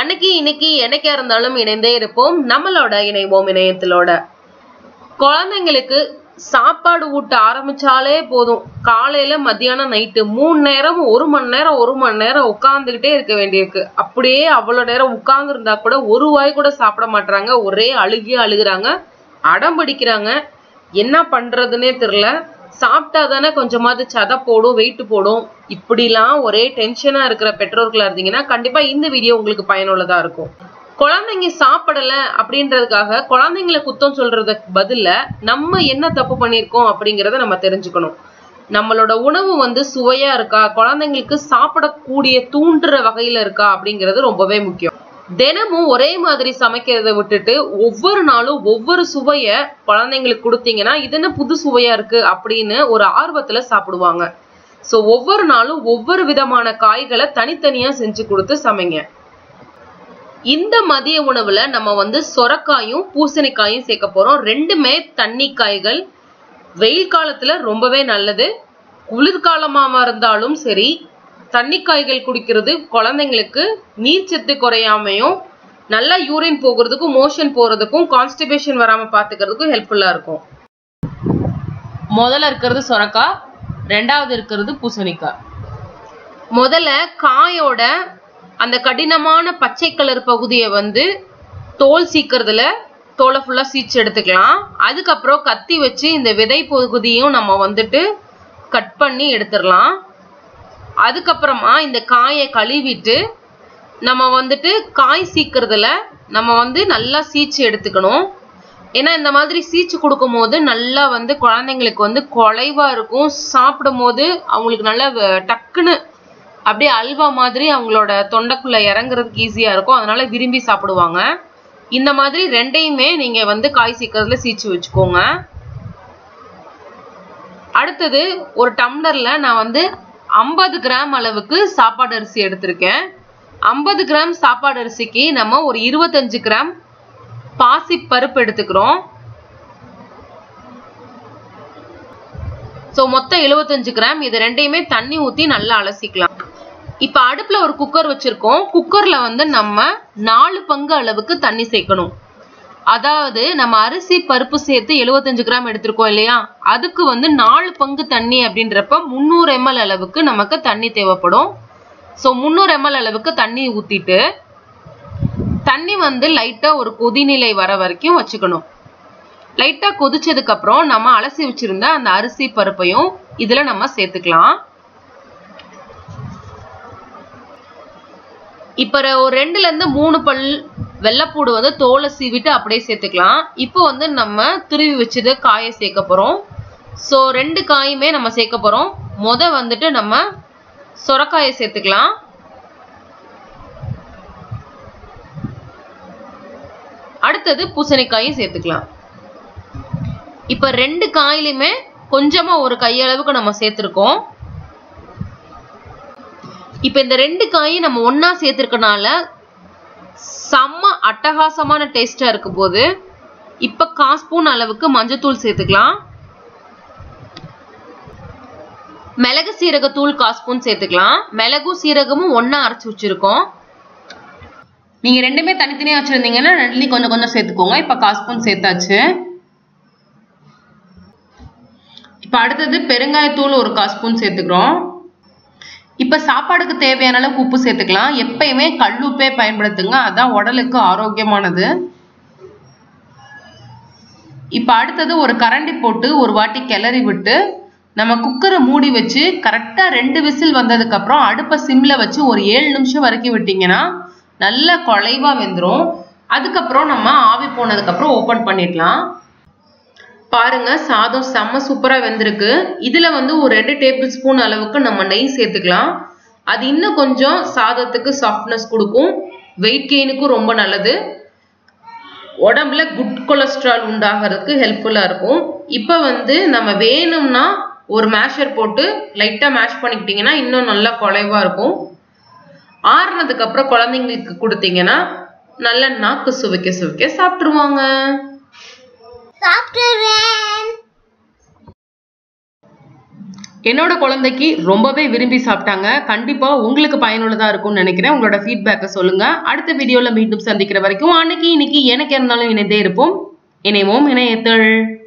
அன்னைக்கு இன்னைக்கு என்னைக்கா இருந்தாலும் இணைந்தே இருப்போம் நம்மளோட இணைவோம் இணையத்திலோட குழந்தைங்களுக்கு சாப்பாடு ஊட்ட ஆரம்பிச்சாலே போதும் காலையில மத்தியானம் நைட்டு மூணு நேரம் ஒரு மணி நேரம் ஒரு மணி நேரம் உட்கார்ந்துகிட்டே இருக்க வேண்டியிருக்கு அப்படியே அவ்வளவு நேரம் உட்கார்ந்து இருந்தா கூட ஒரு வாய் கூட சாப்பிட மாட்டாங்க ஒரே அழுகிய அழுகுறாங்க அடம் பிடிக்கிறாங்க என்ன பண்றதுன்னே தெரியல சாப்பிட்டா தானே கொஞ்சமாவது சதை போடும் வெயிட் போடும் இப்படிலாம் ஒரே டென்ஷனா இருக்கிற பெற்றோர்களா இருந்தீங்கன்னா கண்டிப்பா இந்த வீடியோ உங்களுக்கு பயனுள்ளதா இருக்கும் குழந்தைங்க சாப்பிடல அப்படின்றதுக்காக குழந்தைங்களை குத்தம் சொல்றதுக்கு பதில்ல நம்ம என்ன தப்பு பண்ணியிருக்கோம் அப்படிங்கறத நம்ம தெரிஞ்சுக்கணும் நம்மளோட உணவு வந்து சுவையா இருக்கா குழந்தைங்களுக்கு சாப்பிடக்கூடிய தூண்டுற வகையில இருக்கா அப்படிங்கிறது ரொம்பவே முக்கியம் தினமும் ஒரே மாதிரி சமைக்கிறத விட்டுட்டு ஒவ்வொரு நாளும் ஒவ்வொரு சுவைய குழந்தைங்களுக்கு கொடுத்தீங்கன்னா இது என்ன புது சுவையா இருக்கு அப்படின்னு ஒரு ஆர்வத்துல சாப்பிடுவாங்க சோ ஒவ்வொரு நாளும் ஒவ்வொரு விதமான காய்களை தனித்தனியா செஞ்சு கொடுத்து சமைங்க இந்த மதிய உணவுல நம்ம வந்து சொரக்காயும் பூசணிக்காயும் சேர்க்க போறோம் ரெண்டுமே தண்ணி காய்கள் வெயில் காலத்துல ரொம்பவே நல்லது குளிர்காலமா இருந்தாலும் சரி தண்ணி காய்கள் குடிக்கிறது குழந்தைங்களுக்கு நீர்ச்சத்து குறையாமையும் நல்லா யூரின் போகிறதுக்கும் மோஷன் போறதுக்கும் கான்ஸ்டிபேஷன் வராம பாத்துக்கிறதுக்கும் ஹெல்ப்ஃபுல்லா இருக்கும் முதல்ல இருக்கிறது சொரக்காய் ரெண்டாவது இருக்கிறது பூசணிக்காய் முதல்ல காயோட அந்த கடினமான பச்சை கலர் பகுதியை வந்து தோல் சீக்கிறதுல தோலை ஃபுல்லா சீச்சு எடுத்துக்கலாம் அதுக்கப்புறம் கத்தி வச்சு இந்த விதை பகுதியும் நம்ம வந்துட்டு கட் பண்ணி எடுத்துடலாம் அதுக்கப்புறமா இந்த காயை கழுவிட்டு நம்ம வந்துட்டு காய் சீக்கிறதுல நம்ம வந்து நல்லா சீச்சு எடுத்துக்கணும் ஏன்னா இந்த மாதிரி சீச்சு கொடுக்கும் போது நல்லா வந்து குழந்தைங்களுக்கு வந்து குலைவா இருக்கும் சாப்பிடும் போது அவங்களுக்கு நல்லா டக்குன்னு அப்படியே அல்வா மாதிரி அவங்களோட தொண்டைக்குள்ள இறங்குறதுக்கு ஈஸியா இருக்கும் அதனால விரும்பி சாப்பிடுவாங்க இந்த மாதிரி ரெண்டையுமே நீங்க வந்து காய் சீக்கிரத்துல சீச்சு வச்சுக்கோங்க அடுத்தது ஒரு டம்ளர்ல நான் வந்து ஐம்பது கிராம் அளவுக்கு சாப்பாடு அரிசி எடுத்திருக்கேன் ஐம்பது கிராம் சாப்பாடு அரிசிக்கு நம்ம ஒரு இருபத்தஞ்சு கிராம் பாசி பருப்பு எடுத்துக்கிறோம் ஸோ மொத்தம் எழுபத்தஞ்சு கிராம் இது ரெண்டையுமே தண்ணி ஊற்றி நல்லா அலசிக்கலாம் இப்போ அடுப்பில் ஒரு குக்கர் வச்சுருக்கோம் குக்கரில் வந்து நம்ம நாலு பங்கு அளவுக்கு தண்ணி சேர்க்கணும் அதாவது நம்ம அரிசி பருப்பு சேர்த்து எழுபத்தஞ்சு கிராம் எடுத்திருக்கோம் இல்லையா அதுக்கு வந்து நாலு பங்கு தண்ணி அப்படின்றப்ப முந்நூறு எம்எல் அளவுக்கு நமக்கு தண்ணி தேவைப்படும் ஸோ முந்நூறு எம்எல் அளவுக்கு தண்ணி ஊற்றிட்டு தண்ணி வந்து லைட்டாக ஒரு கொதிநிலை வர வரைக்கும் வச்சுக்கணும் லைட்டாக கொதிச்சதுக்கப்புறம் நம்ம அலசி வச்சுருந்த அந்த அரிசி பருப்பையும் இதில் நம்ம சேர்த்துக்கலாம் இப்போ ஒரு ரெண்டுலேருந்து மூணு பல் வெள்ளைப்பூடு வந்து தோலை சீவிட்டு அப்படியே சேர்த்துக்கலாம் இப்போ வந்து நம்ம துருவி வச்சது காயை சேர்க்க போகிறோம் ஸோ ரெண்டு காயுமே நம்ம சேர்க்க போகிறோம் முத வந்துட்டு நம்ம சொரக்காயை சேர்த்துக்கலாம் அடுத்தது பூசணிக்காயும் சேர்த்துக்கலாம் இப்போ ரெண்டு காயிலுமே கொஞ்சமாக ஒரு கையளவுக்கு நம்ம சேர்த்துருக்கோம் இப்போ இந்த ரெண்டு காயும் நம்ம ஒன்றா சேர்த்துருக்கனால செம்ம அட்டகாசமான டேஸ்டாக இருக்கும் போது இப்போ கால் ஸ்பூன் அளவுக்கு மஞ்சத்தூள் சேர்த்துக்கலாம் மிளகு சீரகத்தூள் கால் ஸ்பூன் சேர்த்துக்கலாம் மிளகும் சீரகமும் ஒன்றா அரைச்சி வச்சுருக்கோம் நீங்கள் ரெண்டுமே தனித்தனியாக வச்சுருந்தீங்கன்னா ரெண்டுலேயும் கொஞ்சம் கொஞ்சம் சேர்த்துக்கோங்க இப்போ கால் ஸ்பூன் சேர்த்தாச்சு இப்போ அடுத்தது பெருங்காயத்தூள் ஒரு கால் ஸ்பூன் சேர்த்துக்கிறோம் இப்போ சாப்பாடுக்கு தேவையான அளவுக்கு உப்பு சேர்த்துக்கலாம் எப்பயுமே கல்லுப்பே பயன்படுத்துங்க அதான் உடலுக்கு ஆரோக்கியமானது இப்போ அடுத்தது ஒரு கரண்டி போட்டு ஒரு வாட்டி கிளறி விட்டு நம்ம குக்கரை மூடி வச்சு கரெக்டாக ரெண்டு விசில் வந்ததுக்கப்புறம் அடுப்பை சிம்மில் வச்சு ஒரு ஏழு நிமிஷம் வரைக்கும் விட்டிங்கன்னா நல்ல குலைவாக வெந்துடும் அதுக்கப்புறம் நம்ம ஆவி போனதுக்கப்புறம் ஓப்பன் பண்ணிடலாம் பாருங்க சாதம் செம்ம சூப்பரா வெந்திருக்கு இதுல வந்து ஒரு ரெண்டு டேபிள் ஸ்பூன் அளவுக்கு நம்ம நெய் சேர்த்துக்கலாம் அது இன்னும் கொஞ்சம் சாதத்துக்கு சாஃப்ட்னஸ் கொடுக்கும் வெயிட் கெயினுக்கும் ரொம்ப நல்லது உடம்புல குட் கொலஸ்ட்ரால் உண்டாகிறதுக்கு ஹெல்ப்ஃபுல்லா இருக்கும் இப்போ வந்து நம்ம வேணும்னா ஒரு மேஷர் போட்டு லைட்டா மேஷ் பண்ணிக்கிட்டீங்கன்னா இன்னும் நல்லா குலைவா இருக்கும் ஆறுனதுக்கு அப்புறம் குழந்தைங்களுக்கு கொடுத்தீங்கன்னா நல்ல நாக்கு சுவைக்க சுவைக்க சாப்பிட்டுருவாங்க சாப்பிட்டுறேன் என்னோட குழந்தைக்கு ரொம்பவே விரும்பி சாப்பிட்டாங்க கண்டிப்பா உங்களுக்கு பயனுள்ளதா இருக்கும்னு நினைக்கிறேன் உங்களோட ஃபீட்பேக்கை சொல்லுங்க அடுத்த வீடியோல மீண்டும் சந்திக்கிற வரைக்கும் அன்னைக்கு இன்னைக்கு எனக்கு இருந்தாலும் இணைந்தே இருப்போம் இணைவோம் இணையத்தள்